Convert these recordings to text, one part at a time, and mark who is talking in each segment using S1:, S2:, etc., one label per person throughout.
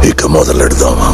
S1: ఇక మొదలెడదామా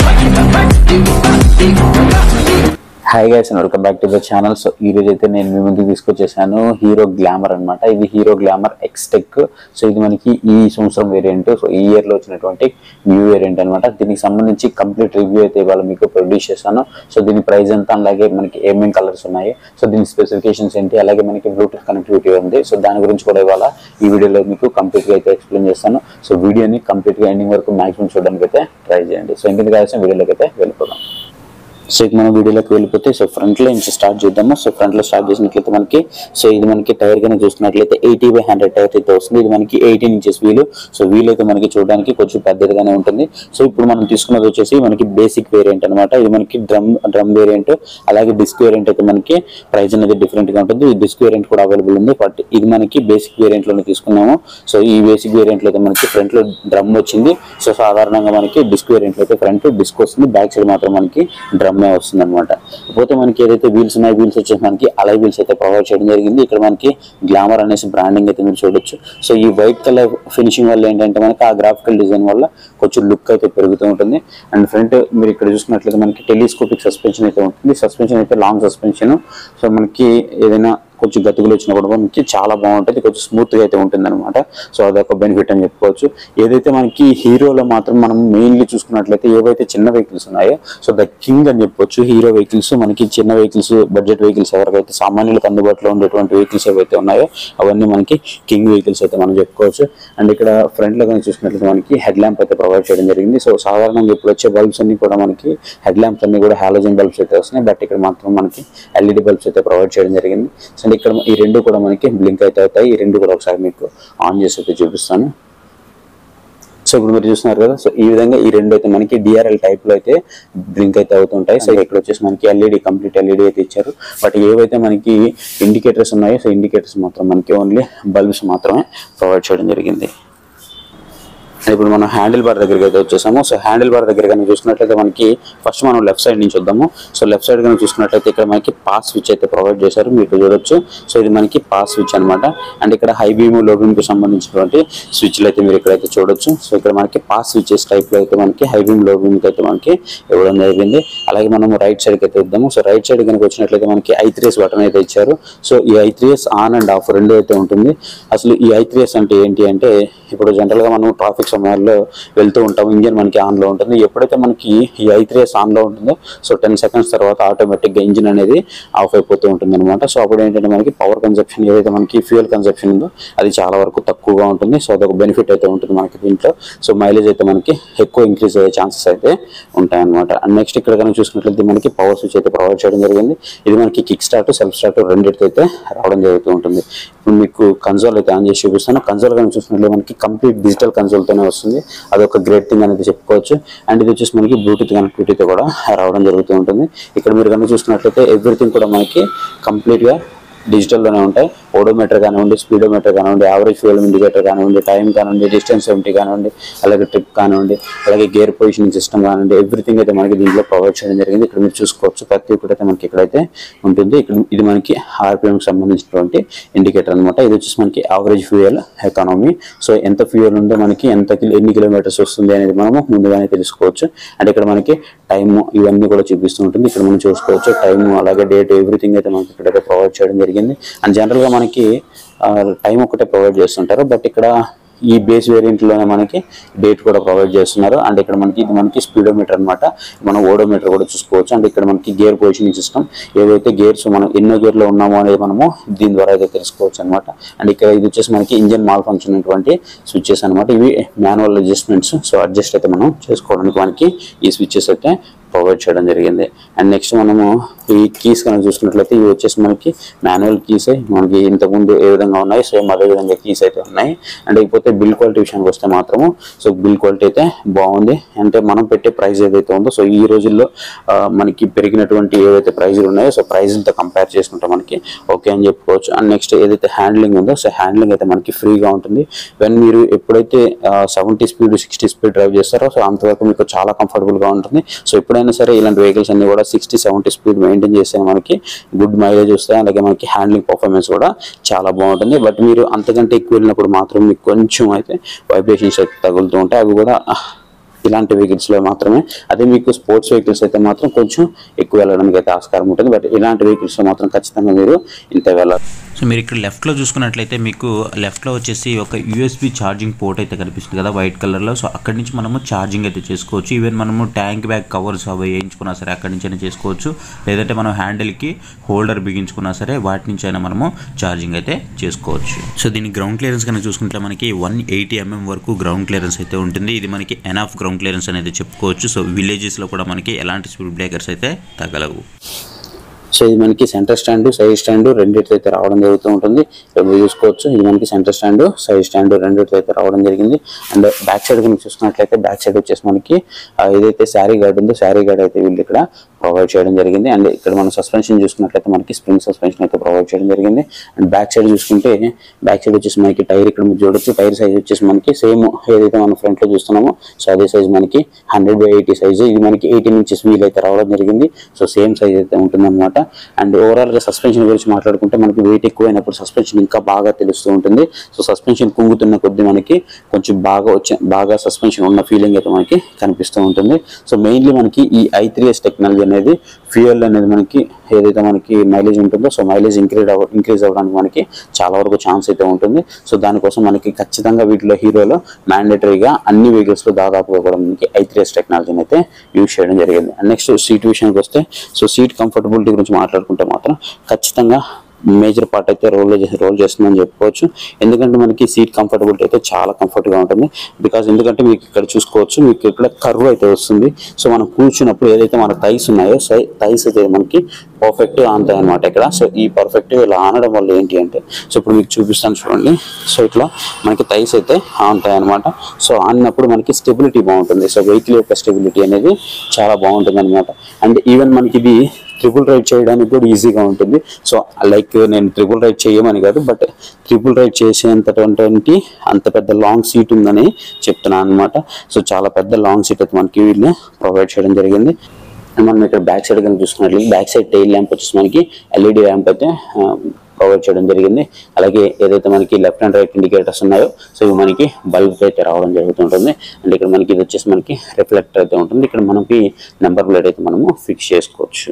S2: hi guys and welcome back to the channel so ఈ రోజు అయితే నేను మీ ముందుకు తీసుకొచ్చేసాను హీరో గ్లామర్ అన్నమాట ఇది హీరో గ్లామర్ ఎక్స్టెక్ సో ఇది మనకి ఈ సంవత్సరం వేరియంట్ సో ఈ ఇయర్ లో వచ్చినటువంటి న్యూ వేరియంట్ అన్నమాట దీనికి సంబంధించి కంప్లీట్ రివ్యూ అయితే ఇవాళ మీకు ప్రొడ్యూస్ చేశాను సో దీని ప్రైస్ ఎంత అలాగే మనకి ఏమేమి కలర్స్ ఉన్నాయి సో దీని స్పెసిఫికేషన్స్ ఏంటి అలాగే మనకి బ్లూటూత్ కనెక్టివిటీ ఉంది సో దాని గురించి కూడా ఇవాళ ఈ వీడియోలో మీకు కంప్లీట్ గా అయితే ఎక్స్ప్లెయిన్ చేస్తాను సో వీడియోని కంప్లీట్ గా ఎండింగ్ వరకు మాక్సిమం చూడడానికి అయితే ట్రై చేయండి సో ఇంకెందుకు కావాల్సిన వీడియోలోకి అయితే వెళ్ళిపోదాం సో ఇక మనం వీడియోలోకి వెళ్ళిపోతే సో ఫ్రంట్ లో నుంచి స్టార్ట్ చేద్దాము సో ఫ్రంట్ లో స్టార్ట్ చేసినట్లయితే మనకి సో ఇది మనకి టైర్ గా చూస్తున్నట్లయితే ఎయిటీ బై హండ్రెడ్ టైర్ అయితే వస్తుంది ఇది మనకి eighteen inches wheel so wheel అయితే మనకి చూడడానికి కొంచెం పెద్దదిగానే ఉంటుంది సో ఇప్పుడు మనం తీసుకున్నది వచ్చేసి మనకి బేసిక్ వేరియంట్ అన్నమాట ఇది మనకి డ్రమ్ డ్రమ్ వేరియంట్ అలాగే డిస్క్ వేరియంట్ అయితే మనకి ప్రైస్ అనేది డిఫరెంట్ గా ఉంటుంది ఈ డిస్క్ వేరియంట్ కూడా అవైలబుల్ ఉంది బట్ ఇది మనకి బేసిక్ వేరియంట్ లోనే తీసుకున్నాము సో ఈ బేసిక్ వేరియంట్ లో అయితే మనకి ఫ్రంట్ లో డ్రమ్ వచ్చింది సో సాధారణంగా మనకి డిస్క్ వేరియంట్ లో అయితే ఫ్రంట్ డిస్క్ వస్తుంది బ్యాక్ సైడ్ మాత్రం మనకి డ్రమ్మే వస్తుంది అనమాట పోతే మనకి ఏదైతే వీల్స్ ఉన్నాయి వీల్స్ వచ్చేసి మనకి అలై వీల్స్ అయితే ప్రొవైడ్ చేయడం జరిగింది ఇక్కడ మనకి గ్లామర్ అనేసి బ్రాండింగ్ అయితే మీరు చూడొచ్చు సో ఈ వైట్ కలర్ ఫినిషింగ్ వల్ల ఏంటంటే మనకి ఆ గ్రాఫికల్ డిజైన్ వల్ల కొంచెం లుక్ అయితే పెరుగుతూ ఉంటుంది అండ్ ఫ్రంట్ మీరు ఇక్కడ చూసుకున్నట్లయితే మనకి టెలిస్కోపిక్ సస్పెన్షన్ అయితే ఉంటుంది సస్పెన్షన్ అయితే లాంగ్ సస్పెన్షన్ సో మనకి ఏదైనా కొంచెం గతుకులు వచ్చినా కూడా మనకి చాలా బాగుంటుంది కొంచెం స్మూత్ గా అయితే ఉంటుంది అనమాట సో అదొక బెనిఫిట్ అని చెప్పుకోవచ్చు ఏదైతే మనకి హీరోలో మాత్రం మనం మెయిన్లీ చూసుకున్నట్లయితే ఏవైతే చిన్న వెహికల్స్ ఉన్నాయో సో ద కింగ్ అని చెప్పొచ్చు హీరో వెహికల్స్ మనకి చిన్న వెహికల్స్ బడ్జెట్ వెహికల్స్ ఎవరికైతే సామాన్యులకు అందుబాటులో ఉండేటువంటి వెహికల్స్ ఏవైతే ఉన్నాయో అవన్నీ మనకి కింగ్ వెహికల్స్ అయితే మనం చెప్పుకోవచ్చు అండ్ ఇక్కడ ఫ్రంట్ లో కానీ చూసినట్లయితే మనకి హెడ్ ల్యాంప్ అయితే ప్రొవైడ్ చేయడం జరిగింది సో సాధారణంగా ఇప్పుడు వచ్చే బల్బ్స్ అన్ని కూడా మనకి హెడ్ ల్యాంప్స్ అన్ని కూడా హాలోజన్ బల్బ్స్ అయితే వస్తున్నాయి బట్ ఇక్కడ మాత్రం మనకి ఎల్ఈడి బల్బ్స్ అయితే ప్రొవైడ్ చేయడం జరిగింది సో అండ్ ఇక్కడ ఈ రెండు కూడా మనకి బ్లింక్ అయితే అవుతాయి ఈ రెండు కూడా ఒకసారి మీకు ఆన్ చేసి అయితే చూపిస్తాను సో ఇప్పుడు మీరు చూస్తున్నారు కదా సో ఈ విధంగా ఈ రెండు అయితే మనకి డిఆర్ఎల్ టైప్ లో అయితే బ్లింక్ అయితే అవుతుంటాయి సో ఇక్కడ వచ్చేసి మనకి ఎల్ఈడి కంప్లీట్ ఎల్ఈడి అయితే ఇచ్చారు బట్ ఏవైతే మనకి ఇండికేటర్స్ ఉన్నాయో సో ఇండికేటర్స్ మాత్రం మనకి ఓన్లీ బల్బ్స్ మాత్రమే ప్రొవైడ్ చేయడం జరిగింది ఇప్పుడు మనం హ్యాండిల్ బార్ దగ్గరికి అయితే వచ్చేసాము సో హ్యాండిల్ బార్ దగ్గర కానీ చూసుకున్నట్లయితే మనకి ఫస్ట్ మనం లెఫ్ట్ సైడ్ నుంచి వద్దాము సో లెఫ్ట్ సైడ్ కానీ చూసుకున్నట్లయితే ఇక్కడ మనకి పాస్ స్విచ్ అయితే ప్రొవైడ్ చేశారు మీరు చూడొచ్చు సో ఇది మనకి పాస్ స్విచ్ అన్నమాట అండ్ ఇక్కడ హై బీమ్ లో బీమ్ కి సంబంధించినటువంటి స్విచ్లు అయితే మీరు ఇక్కడైతే చూడొచ్చు సో ఇక్కడ మనకి పాస్ స్విచెస్ టైప్ లో అయితే మనకి హై బీమ్ లో బీమ్ కి అయితే మనకి ఇవ్వడం జరిగింది అలాగే మనం రైట్ సైడ్ కి అయితే వద్దాము సో రైట్ సైడ్ కనుక వచ్చినట్లయితే మనకి ఐ త్రీఎస్ బటన్ అయితే ఇచ్చారు సో ఈ I three S on and off రెండు అయితే ఉంటుంది అసలు ఈ ఐ త్రీఎస్ అంటే ఏంటి అంటే ఇప్పుడు జనరల్ గా మనం ట్రాఫిక్ సమయాల్లో వెళ్తూ ఉంటాం ఇంజిన్ మనకి ఆన్ లో ఉంటుంది ఎప్పుడైతే మనకి ఈ ఐ త్రీఎస్ ఆన్ లో ఉంటుందో సో టెన్ సెకండ్స్ తర్వాత ఆటోమేటిక్ గా ఇంజిన్ అనేది ఆఫ్ అయిపోతూ ఉంటుంది అనమాట సో అప్పుడు ఏంటంటే మనకి పవర్ కన్సెప్షన్ ఏదైతే మనకి ఫ్యూయల్ కన్సెప్షన్ ఉందో అది చాలా వరకు తక్కువగా ఉంటుంది సో అదొక బెనిఫిట్ అయితే ఉంటుంది మనకి దీంట్లో సో మైలేజ్ అయితే మనకి ఎక్కువ ఇంక్రీజ్ అయ్యే ఛాన్సెస్ అయితే ఉంటాయన్నమాట అండ్ నెక్స్ట్ ఇక్కడ కనుక చూసుకున్నట్లయితే మనకి పవర్ స్విచ్ అయితే ప్రొవైడ్ చేయడం జరిగింది ఇది మనకి కిక్ స్టార్ట్ సెల్ఫ్ స్టార్ట్ రెండింటితో అయితే రావడం జరుగుతూ ఉంటుంది ఇప్పుడు మీకు కన్సోల్ అయితే ఆన్ చేసి చూపిస్తాను కన్సోల్ కనుక చూసినట్లయితే మనకి కంప్లీట్ డిజిటల్ కన్సోల్ తోనే వస్తుంది అదొక గ్రేట్ థింగ్ అనేది చెప్పుకోవచ్చు అండ్ ఇది వచ్చేసి మనకి బ్లూటూత్ కనెక్టివిటీతో కూడా రావడం జరుగుతూ ఉంటుంది ఇక్కడ మీరు కనుక చూసుకున్నట్లయితే ఎవ్రీథింగ్ కూడా మనకి కంప్లీట్ గా డిజిటల్లోనే ఉంటాయి ఓడోమీటర్ కానివ్వండి స్పీడోమీటర్ కానివ్వండి యావరేజ్ ఫ్యూయల్ ఇండికేటర్ కానివ్వండి టైం కానివ్వండి డిస్టెన్స్ ఏమిటి కానివ్వండి అలాగే ట్రిప్ కానివ్వండి అలాగే గేర్ పొజిషనింగ్ సిస్టమ్ కానివ్వండి ఎవ్రీథింగ్ అయితే మనకి దీంట్లో ప్రొవైడ్ చేయడం జరిగింది ఇక్కడ మీరు చూసుకోవచ్చు ప్రతి ఒక్కటి అయితే మనకి ఇక్కడైతే ఉంటుంది ఇక్కడ ఇది మనకి ఆర్పిఎంకి సంబంధించినటువంటి ఇండికేటర్ అన్నమాట ఇది వచ్చేసి మనకి యావరేజ్ ఫ్యూయల్ ఎకానమీ సో ఎంత ఫ్యూయల్ ఉందో మనకి ఎంత కిలో ఎన్ని కిలోమీటర్స్ వస్తుంది అనేది మనము ముందుగానే తెలుసుకోవచ్చు అండ్ ఇక్కడ మనకి టైం ఇవన్నీ కూడా చూపిస్తూ ఉంటుంది ఇక్కడ మనం చూసుకోవచ్చు టైం అలాగే డేట్ ఎవ్రీథింగ్ అయితే మనకి ఇక్కడైతే ప్రొవైడ్ చేయడం జరిగింది అండ్ జనరల్ గా మనకి టైం ఒకటే ప్రొవైడ్ చేస్తుంటారు బట్ ఇక్కడ ఈ బేస్ వేరియంట్ లోనే మనకి డేట్ కూడా ప్రొవైడ్ చేస్తున్నారు అండ్ ఇక్కడ మనకి ఇది మనకి స్పీడోమీటర్ అన్నమాట మనం ఓడోమీటర్ కూడా చూసుకోవచ్చు అండ్ ఇక్కడ మనకి గేర్ పొజిషనింగ్ సిస్టమ్ ఏదైతే గేర్స్ మనం ఎన్నో గేర్ లో ఉన్నామో అనేది మనము దీని ద్వారా అయితే తెలుసుకోవచ్చు అనమాట అండ్ ఇక్కడ ఇది వచ్చేసి మనకి ఇంజన్ మాల్ ఫంక్షన్ అయినటువంటి స్విచ్చెస్ అన్నమాట ఇవి మాన్యువల్ అడ్జస్ట్మెంట్స్ సో అడ్జస్ట్ అయితే మనం చేసుకోవడానికి మనకి ఈ స్విచ్చెస్ అయితే ప్రొవైడ్ చేయడం జరిగింది అండ్ నెక్స్ట్ మనము ఈ కీస్ కనుక చూసుకున్నట్లయితే ఇవి వచ్చేసి మనకి మాన్యువల్ కీస్ మనకి ఇంతకుముందు ఏ విధంగా ఉన్నాయి సేమ్ అదే విధంగా కీస్ అయితే ఉన్నాయి అండ్ ఇకపోతే బిల్ క్వాలిటీ విషయానికి వస్తే మాత్రము సో బిల్ క్వాలిటీ అయితే బాగుంది అంటే మనం పెట్టే ప్రైస్ ఏదైతే ఉందో సో ఈ రోజుల్లో ఆ, మనకి పెరిగినటువంటి ఏవైతే ప్రైజులు ఉన్నాయో సో ప్రైజ్లతో కంపేర్ చేసుకుంటే మనకి ఓకే అని చెప్పుకోవచ్చు అండ్ నెక్స్ట్ ఏదైతే హ్యాండ్లింగ్ ఉందో సో హ్యాండ్లింగ్ అయితే మనకి ఫ్రీగా ఉంటుంది వెన్ మీరు ఎప్పుడైతే seventy speed sixty speed drive చేస్తారో సో అంతవరకు మీకు చాలా comfortable గా ఉంటుంది సో ఎప్పుడైనా సరే ఇలాంటి వెహికల్స్ అన్ని కూడా సిక్స్టీ సెవెంటీ స్పీడ్ మెయింటైన్ చేస్తే మనకి గుడ్ మైలేజ్ వస్తాయి అలాగే మనకి హ్యాండ్లింగ్ పర్ఫార్మెన్స్ కూడా చాలా బాగుంటుంది బట్ మీరు అంతకంటే ఎక్కువ వెళ్ళినప్పుడు మాత్రం మీకు కొంచెం అయితే వైబ్రేషన్స్ అయితే తగులుతూ ఉంటాయి అవి కూడా ఇలాంటి వెహికల్స్ లో మాత్రమే అదే మీకు స్పోర్ట్స్ వెహికల్స్ అయితే మాత్రం కొంచెం ఎక్కువ వెళ్ళడానికి అయితే ఆస్కారం ఉంటుంది బట్ ఇలాంటి వెహికల్స్ లో మాత్రం ఖచ్చితంగా మీరు ఇంత వెళ్ళాలి
S1: సో మీరు ఇక్కడ లెఫ్ట్లో చూసుకున్నట్లయితే మీకు లెఫ్ట్లో వచ్చేసి ఒక యూఎస్బి ఛార్జింగ్ పోర్ట్ అయితే కనిపిస్తుంది కదా వైట్ కలర్లో సో అక్కడి నుంచి మనము ఛార్జింగ్ అయితే చేసుకోవచ్చు ఈవెన్ మనము ట్యాంక్ బ్యాగ్ కవర్స్ అవి వేయించుకున్నా సరే అక్కడి నుంచి అయినా చేసుకోవచ్చు లేదంటే మనం హ్యాండిల్కి హోల్డర్ బిగించుకున్నా సరే వాటి నుంచి అయినా మనము ఛార్జింగ్ అయితే చేసుకోవచ్చు సో దీని గ్రౌండ్ క్లియరెన్స్ కనుక చూసుకుంటే మనకి వన్ ఎయిటీ ఎంఎం వరకు గ్రౌండ్ క్లియరెన్స్ అయితే ఉంటుంది ఇది మనకి ఎనాఫ్ గ్రౌండ్ క్లియరెన్స్ అనేది చెప్పుకోవచ్చు సో విలేజెస్లో కూడా మనకి ఎలాంటి స్పీడ్ బ్రేకర్స్ అయితే తగలవు
S2: సో ఇది మనకి సెంటర్ స్టాండ్ సైడ్ స్టాండ్ రెండిటితో అయితే రావడం జరుగుతూ ఉంటుంది ఇక్కడ మీరు చూసుకోవచ్చు ఇది మనకి సెంటర్ స్టాండ్ సైడ్ స్టాండ్ రెండిటితో అయితే రావడం జరిగింది అండ్ బ్యాక్ సైడ్ కనుక చూసుకున్నట్లయితే బ్యాక్ సైడ్ వచ్చేసి మనకి ఆ, ఏదైతే శారీ గార్డ్ ఉందో శారీ గార్డ్ అయితే వీళ్ళు ఇక్కడ ప్రొవైడ్ చేయడం జరిగింది అండ్ ఇక్కడ మనం సస్పెన్షన్ చూసుకున్నట్లయితే మనకి స్ప్రింగ్ సస్పెన్షన్ అయితే ప్రొవైడ్ చేయడం జరిగింది అండ్ బ్యాక్ సైడ్ చూసుకుంటే బ్యాక్ సైడ్ వచ్చేసి మనకి టైర్ ఇక్కడ మీరు చూడొచ్చు టైర్ సైజ్ వచ్చేసి మనకి సేమ్ ఏదైతే మనం ఫ్రంట్ లో చూస్తున్నామో సో అదే సైజ్ మనకి హండ్రెడ్ బై ఎయిటీ సైజ్ ఇది మనకి ఎయిటీన్ ఇంచెస్ వీల్ అయితే రావడం జరిగింది సో సేమ్ సైజ్ అయితే ఉంటుందన్నమాట అండ్ ఓవరాల్ గా సస్పెన్షన్ గురించి మాట్లాడుకుంటే మనకి వెయిట్ ఎక్కువైనప్పుడు సస్పెన్షన్ ఇంకా బాగా తెలుస్తూ ఉంటుంది సో సస్పెన్షన్ కుంగుతున్న కొద్ది మనకి కొంచెం బాగా వచ్చే బాగా సస్పెన్షన్ ఉన్న ఫీలింగ్ అయితే మనకి కనిపిస్తూ ఉంటుంది సో మెయిన్లీ మనకి ఈ ఐ త్రీ ఎస్ టెక్నాలజీ అనేది ఫ్యూయల్ అనేది మనకి ఏదైతే మనకి మైలేజ్ ఉంటుందో సో మైలేజ్ ఇంక్రీజ్ అవ ఇంక్రీజ్ అవ్వడానికి మనకి చాలా వరకు ఛాన్స్ అయితే ఉంటుంది సో దానికోసం మనకి ఖచ్చితంగా వీటిలో హీరోలో మ్యాండేటరీగా అన్ని vehicles లో దాదాపుగా కూడా మనకి ఐ త్రీ ఎస్ టెక్నాలజీని అయితే యూజ్ చేయడం జరిగింది అండ్ నెక్స్ట్ సీట్ విషయానికి వస్తే సో సీట్ కంఫర్టబిలిటీ గురించి మాట్లాడుకుంటే మాత్రం ఖచ్చితంగా మేజర్ పార్ట్ అయితే రోల్ రోల్ చేస్తుందని చెప్పుకోవచ్చు ఎందుకంటే మనకి సీట్ కంఫర్టబిలిటీ అయితే చాలా కంఫర్ట్ గా ఉంటుంది బికాస్ ఎందుకంటే మీకు ఇక్కడ చూసుకోవచ్చు మీకు ఇక్కడ కర్వ్ అయితే వస్తుంది సో మనం కూర్చున్నప్పుడు ఏదైతే మన థైస్ ఉన్నాయో థైస్ అయితే మనకి పర్ఫెక్ట్ గా ఆనుతాయి అనమాట ఇక్కడ సో ఈ పర్ఫెక్ట్ ఇలా ఆనడం వల్ల ఏంటి అంటే సో ఇప్పుడు మీకు చూపిస్తాను చూడండి సో ఇట్లా మనకి థైస్ అయితే ఆనుతాయి అనమాట సో ఆడినప్పుడు మనకి స్టెబిలిటీ బాగుంటుంది సో వెహికల్ యొక్క స్టెబిలిటీ అనేది చాలా బాగుంటుంది అనమాట అండ్ ఈవెన్ మనకి ఇది ట్రిపుల్ రైడ్ చేయడానికి కూడా ఈజీగా ఉంటుంది సో లైక్ నేను ట్రిపుల్ రైడ్ చేయమని కాదు బట్ ట్రిపుల్ రైడ్ చేసేంతటువంటి అంత పెద్ద లాంగ్ సీట్ ఉందని చెప్తున్నాను అనమాట సో చాలా పెద్ద లాంగ్ సీట్ అయితే మనకి వీళ్ళు ప్రొవైడ్ చేయడం జరిగింది అండ్ మనం ఇక్కడ బ్యాక్ సైడ్ కనుక చూసుకున్నట్లయితే బ్యాక్ సైడ్ టైల్ ల్యాంప్ వచ్చేసి మనకి ఎల్ఈడి ల్యాంప్ అయితే ప్రొవైడ్ చేయడం జరిగింది అలాగే ఏదైతే మనకి లెఫ్ట్ అండ్ రైట్ ఇండికేటర్స్ ఉన్నాయో సో ఇవి మనకి బల్బ్ అయితే రావడం జరుగుతుంటుంది అండ్ ఇక్కడ మనకి ఇది వచ్చేసి మనకి రిఫ్లెక్టర్ అయితే ఉంటుంది ఇక్కడ మనకి నెంబర్ ప్లేట్ అయితే మనము ఫిక్స్ చేసుకోవచ్చు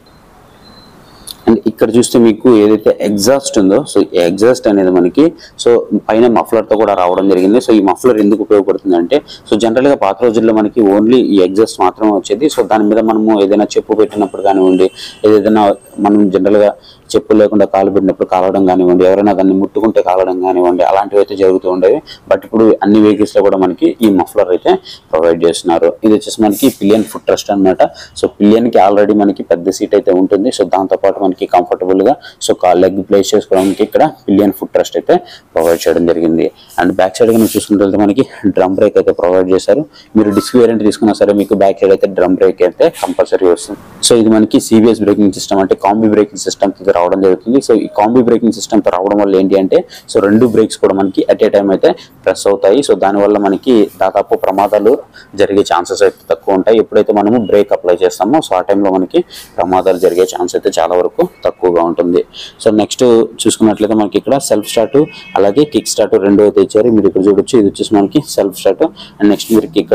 S2: అండ్ ఇక్కడ చూస్తే మీకు ఏదైతే ఎగ్జాస్ట్ ఉందో సో ఈ ఎగ్జాస్ట్ అనేది మనకి సో పైన మఫ్లర్ తో కూడా రావడం జరిగింది సో ఈ మఫ్లర్ ఎందుకు ఉపయోగపడుతుంది అంటే సో జనరల్ గా పాత రోజుల్లో మనకి ఓన్లీ ఈ ఎగ్జాస్ట్ మాత్రమే వచ్చేది సో దాని మీద మనము ఏదైనా చెప్పు పెట్టినప్పుడు కానివ్వండి ఏదైనా మనం జనరల్ గా చెప్పులు లేకుండా కాలు పెట్టినప్పుడు కాలడం కానివ్వండి ఎవరైనా దాన్ని ముట్టుకుంటే కాలడం కానివ్వండి అలాంటివి అయితే జరుగుతూ ఉండేవి బట్ ఇప్పుడు అన్ని వెహికల్స్ లో కూడా మనకి ఈ మఫ్లర్ అయితే ప్రొవైడ్ చేస్తున్నారు ఇది వచ్చేసి మనకి పిలియన్ ఫుట్ ట్రస్ట్ అన్నమాట సో పిలియన్ కి ఆల్రెడీ మనకి పెద్ద సీట్ అయితే ఉంటుంది సో దాంతో పాటు మనకి కంఫర్టబుల్ గా సో కాల్ లెగ్ ప్లేస్ చేసుకోవడానికి ఇక్కడ పిలియన్ ఫుట్ ట్రస్ట్ అయితే ప్రొవైడ్ చేయడం జరిగింది అండ్ బ్యాక్ సైడ్ కనుక చూసుకుంటే మనకి డ్రమ్ బ్రేక్ అయితే ప్రొవైడ్ చేశారు మీరు డిస్క్ వేరియంట్ తీసుకున్నా సరే మీకు బ్యాక్ సైడ్ అయితే డ్రమ్ బ్రేక్ అయితే కంపల్సరీ వస్తుంది సో ఇది మనకి సిబిఎస్ బ్రేకింగ్ సిస్టమ్ అంటే కాంబీ బ్రేకింగ్ సిస్టమ్ తో రావడం జరుగుతుంది సో ఈ కాంబీ బ్రేకింగ్ సిస్టమ్ తో రావడం వల్ల ఏంటి అంటే సో రెండు బ్రేక్స్ కూడా మనకి అట్ ఏ టైం అయితే ప్రెస్ అవుతాయి సో దానివల్ల మనకి దాదాపు ప్రమాదాలు జరిగే ఛాన్సెస్ అయితే తక్కువ ఉంటాయి ఎప్పుడైతే మనము బ్రేక్ అప్లై చేస్తామో సో ఆ టైంలో మనకి ప్రమాదాలు జరిగే ఛాన్స్ అయితే చాలా వరకు తక్కువగా ఉంటుంది సో నెక్స్ట్ చూసుకున్నట్లయితే మనకి ఇక్కడ సెల్ఫ్ స్టార్ట్ అలాగే కిక్ స్టార్ట్ రెండు అయితే ఇచ్చారు మీరు ఇక్కడ చూడొచ్చు ఇది వచ్చేసి మనకి సెల్ఫ్ స్టార్ట్ అండ్ నెక్స్ట్ మీరు ఇక్కడ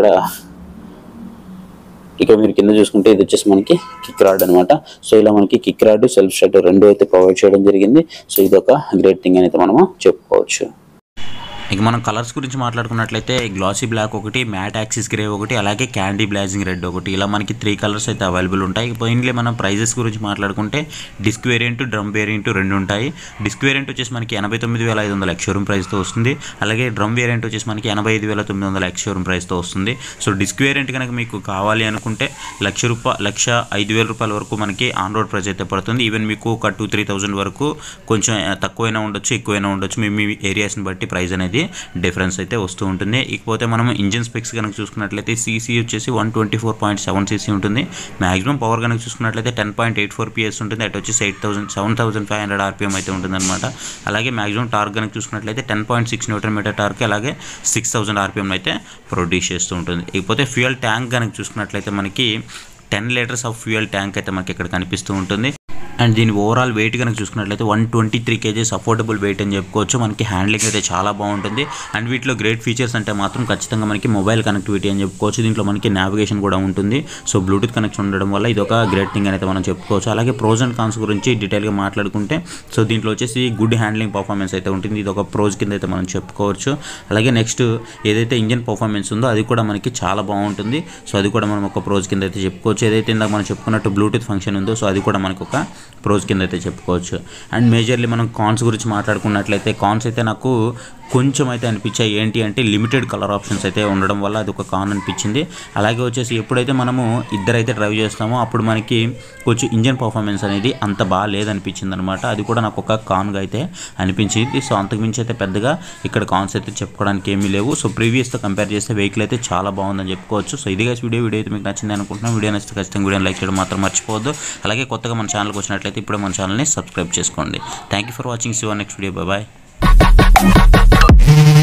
S2: ఇక్కడ మీరు కింద చూసుకుంటే ఇది వచ్చేసి మనకి కిక్ రాడ్ అనమాట సో ఇలా మనకి కిక్ రాడ్ సెల్ఫ్ స్టార్ట్ రెండు అయితే ప్రొవైడ్ చేయడం జరిగింది సో ఇది ఒక గ్రేట్ థింగ్ అని అయితే మనము చెప్పుకోవచ్చు
S1: ఇక మనం కలర్స్ గురించి మాట్లాడుకున్నట్లయితే గ్లాసీ బ్లాక్ ఒకటి మ్యాట్ యాక్సిస్ గ్రే ఒకటి అలాగే క్యాండీ బ్లాజింగ్ రెడ్ ఒకటి ఇలా మనకి త్రీ కలర్స్ అయితే అవైలబుల్ ఉంటాయి మెయిన్లీ మనం ప్రైజెస్ గురించి మాట్లాడుకుంటే డిస్క్ వేరియంట్ డ్రమ్ వేరియంట్ రెండు ఉంటాయి డిస్క్ వేరియంట్ వచ్చేసి మనకి ఎనభై తొమ్మిది వేల ఐదు వందల ఎక్స్ షోరూమ్ ప్రైస్తో వస్తుంది అలాగే డ్రమ్ వేరియంట్ వచ్చేసి మనకి ఎనభై ఐదు వేల తొమ్మిది వందల ఎక్స్ షోరూమ్ ప్రైస్తో వస్తుంది సో డిస్క్ వేరియంట్ కనుక మీకు కావాలి అనుకుంటే లక్ష రూపా లక్ష ఐదు వేల రూపాయల వరకు మనకి ఆన్ రోడ్ ప్రైస్ అయితే పడుతుంది ఈవెన్ మీకు ఒక టూ త్రీ థౌజండ్ వరకు కొంచెం ఆ, తక్కువైనా ఉండొచ్చు ఎక్కువైనా ఉండొచ్చు మీ మీ ఏరియాస్ని బట్టి ప్రైస్ అనేది డిఫరెన్స్ అయితే వస్తూ ఉంటుంది ఇకపోతే మనం ఇంజిన్ స్పెక్స్ కనుక చూసుకున్నట్లయితే సీసీ వచ్చేసి one twenty four point seven CC ఉంటుంది మాక్సిమం పవర్ కనుక చూసుకున్నట్లయితే ten point eight four PS ఉంటుంది అటు వచ్చేసి eight thousand seven thousand five hundred RPM అయితే ఉంటుందన్నమాట అలాగే మాక్సిమం టార్క్ కనుక చూసుకున్నట్లయితే ten point six newton metre torque అలాగే సిక్స్ థౌసండ్ ఆర్పిఎం అయితే ప్రొడ్యూస్ చేస్తూ ఉంటుంది ఇకపోతే ఫ్యూయల్ ట్యాంక్ కనుక చూసుకున్నట్లయితే మనకి ten litres of fuel tank అయితే మనకి ఇక్కడ కనిపిస్తూ ఉంటుంది అండ్ దీని ఓవరాల్ వెయిట్ కనుక చూసుకున్నట్లయితే one twenty three kgs affordable weight అని చెప్పుకోవచ్చు మనకి హ్యాండ్లింగ్ అయితే చాలా బాగుంటుంది అండ్ వీటిలో గ్రేట్ ఫీచర్స్ అంటే మాత్రం ఖచ్చితంగా మనకి మొబైల్ కనెక్టివిటీ అని చెప్పుకోవచ్చు దీంట్లో మనకి నావిగేషన్ కూడా ఉంటుంది సో బ్లూటూత్ కనెక్షన్ ఉండడం వల్ల ఇది ఒక గ్రేట్ థింగ్ అయితే మనం చెప్పుకోవచ్చు అలాగే ప్రోజ్ అండ్ కాన్స్ గురించి డీటెయిల్గా మాట్లాడుకుంటే సో దీంట్లో వచ్చేసి గుడ్ హ్యాండ్లింగ్ పర్ఫార్మెన్స్ అయితే ఉంటుంది ఇది ఒక ప్రోజ్ కింద అయితే మనం చెప్పుకోవచ్చు అలాగే నెక్స్ట్ ఏదైతే ఇంజన్ పర్ఫార్మెన్స్ ఉందో అది కూడా మనకి చాలా బాగుంటుంది సో అది కూడా మనం ఒక ప్రోజ్ కింద అయితే చెప్పుకోవచ్చు ఏదైతే ఇందాక మనం చెప్పుకున్నట్టు బ్లూటూత్ ఫంక్షన్ ఉందో సో అది కూడా మనకు ఒక ప్రోజ్ కింద అయితే చెప్పుకోవచ్చు అండ్ మేజర్లీ మనం కాన్స్ గురించి మాట్లాడుకున్నట్లయితే కాన్స్ అయితే నాకు కొంచెం అయితే అనిపించాయి ఏంటి అంటే లిమిటెడ్ కలర్ ఆప్షన్స్ అయితే ఉండడం వల్ల అది ఒక కాన్ అనిపించింది అలాగే వచ్చేసి ఎప్పుడైతే మనము ఇద్దరైతే డ్రైవ్ చేస్తామో అప్పుడు మనకి కొంచెం ఇంజన్ పర్ఫార్మెన్స్ అనేది అంత బాగా లేదనిపించింది అనమాట అది కూడా నాకు ఒక కాన్గా అయితే అనిపించింది సో అంతకుమించి అయితే పెద్దగా ఇక్కడ కాన్స్ అయితే చెప్పుకోవడానికి ఏమీ లేవు సో ప్రీవియస్తో కంపేర్ చేస్తే వెహికల్ అయితే చాలా బాగుందని చెప్పుకోవచ్చు సో ఇది guys వీడియో వీడియో అయితే మీకు నచ్చింది అనుకుంటున్నాను వీడియో నచ్చితే ఖచ్చితంగా వీడియోని లైక్ చేయడం మాత్రం మర్చిపోవద్దు అలాగే కొత్తగా మన ఛానల్కి వచ్చినట్లయితే ఇప్పుడే మన ఛానల్ని సబ్స్క్రైబ్ చేసుకోండి థ్యాంక్ యూ ఫర్ వాచింగ్ సివర్ నెక్స్ట్ వీడియో బాయ్